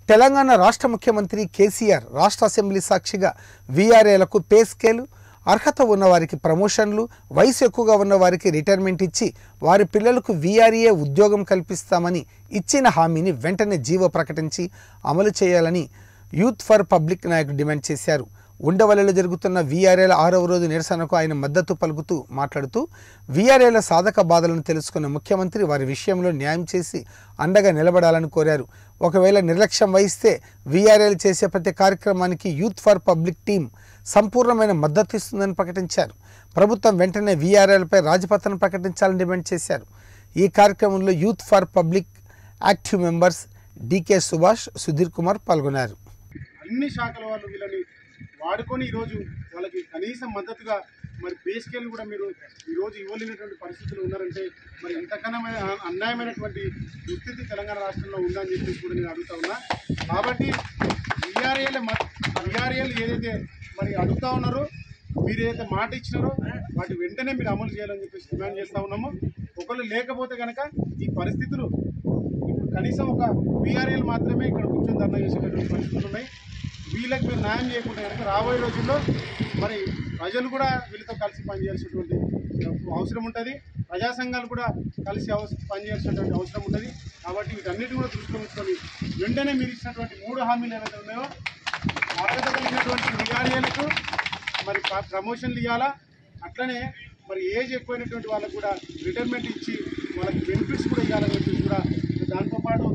తెలంగాణ రాష్ట్ర ముఖ్యమంత్రి కేసీఆర్ రాష్ట్ర అసెంబ్లీ సాక్షిగా వీఆర్ఏలకు పే స్కేలు అర్హత ఉన్న వారికి ప్రమోషన్లు వయసు ఎక్కువగా ఉన్న వారికి రిటైర్మెంట్ ఇచ్చి వారి పిల్లలకు వీఆర్ఏ ఉద్యోగం కల్పిస్తామని ఇచ్చిన హామీని వెంటనే జీవో ప్రకటించి అమలు చేయాలని యూత్ ఫర్ పబ్లిక్ నాయకులు డిమాండ్ చేశారు ఉండవల్లిలో జరుగుతున్న వీఆర్ఏల ఆరవ రోజు నిరసనకు ఆయన మద్దతు పలుకుతూ మాట్లాడుతూ వీఆర్ఏల సాధక బాధలను తెలుసుకున్న ముఖ్యమంత్రి వారి విషయంలో న్యాయం చేసి అండగా నిలబడాలని కోరారు ఒకవేళ నిర్లక్ష్యం వహిస్తే వీఆర్ఏలు చేసే ప్రతి కార్యక్రమానికి యూత్ ఫర్ పబ్లిక్ టీం సంపూర్ణమైన మద్దతు ఇస్తుందని ప్రకటించారు ప్రభుత్వం వెంటనే వీఆర్ఏలపై రాజపత్రం ప్రకటించాలని డిమాండ్ చేశారు ఈ కార్యక్రమంలో youth for public active members DK Subhash Sudheer Kumar పాల్గొన్నారు అన్ని శాఖల వాళ్ళు వీళ్ళని వాడుకొని ఈరోజు వాళ్ళకి కనీసం మద్దతుగా మరి పే స్కేల్ కూడా మీరు ఈరోజు ఇవ్వలేనటువంటి పరిస్థితులు ఉన్నారంటే మరి ఎంతకన్నా అన్యాయమైనటువంటి దుస్థితి తెలంగాణ రాష్ట్రంలో ఉందని చెప్పేసి కూడా నేను అడుగుతా ఉన్నా కాబట్టి విఆర్ఏల విఆర్ఏలు ఏదైతే మరి అడుగుతా ఉన్నారో మీరు ఏదైతే మాట ఇచ్చినారో వాటి వెంటనే మీరు అమలు చేయాలని చెప్పేసి డిమాండ్ చేస్తా ఉన్నాము ఒకళ్ళు లేకపోతే కనుక ఈ పరిస్థితులు ఇప్పుడు కనీసం ఒక బీఆర్ఎల్ మాత్రమే ఇక్కడ కూర్చొని ధర్నా చేసేటటువంటి పరిస్థితులు ఉన్నాయి వీళ్ళకి మీరు న్యాయం చేయకుండా కనుక రాబోయే రోజుల్లో మరి ప్రజలు కూడా వీళ్ళతో కలిసి పనిచేయాల్సినటువంటి అవసరం ఉంటుంది ప్రజా సంఘాలు కూడా కలిసి అవస పనిచేయాల్సినటువంటి అవసరం ఉంటుంది కాబట్టి వీటన్నిటి కూడా దృష్టిలో ఉంచుకొని వెంటనే మీరు ఇచ్చినటువంటి మూడు హామీలు ఏవైతే ఉన్నాయో అర్హత కలిగినటువంటి విఆర్ఏలకు మరి ప- ప్రమోషన్లు ఇవ్వాలా అట్లనే మరి ఏజ్ ఎక్కువైనటువంటి వాళ్ళకు కూడా రిటైర్మెంట్ ఇచ్చి వాళ్ళకి బెనిఫిట్స్ కూడా ఇవ్వాలని చెప్పేసి కూడా దాంతోపాటు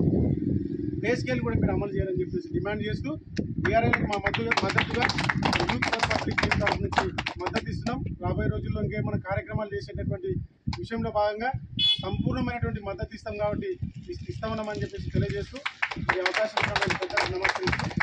పే స్కేల్ కూడా మీరు అమలు చేయాలని చెప్పేసి డిమాండ్ చేస్తూ బీఆర్ఐకి మా మద్దతు మద్దతుగా యూత్ ఫర్ పబ్లిక్ టీం తరఫు నుంచి మద్దతు ఇస్తున్నాం రాబోయే రోజుల్లో ఇంకేమైనా కార్యక్రమాలు చేసేటటువంటి విషయంలో భాగంగా సంపూర్ణమైనటువంటి మద్దతు ఇస్తాం కాబట్టి ఇస్- ఇస్తామన్నామని చెప్పేసి తెలియజేస్తూ ఈ అవకాశం ఇచ్చినటువంటి పెద్దలకు నమస్కరిస్తూ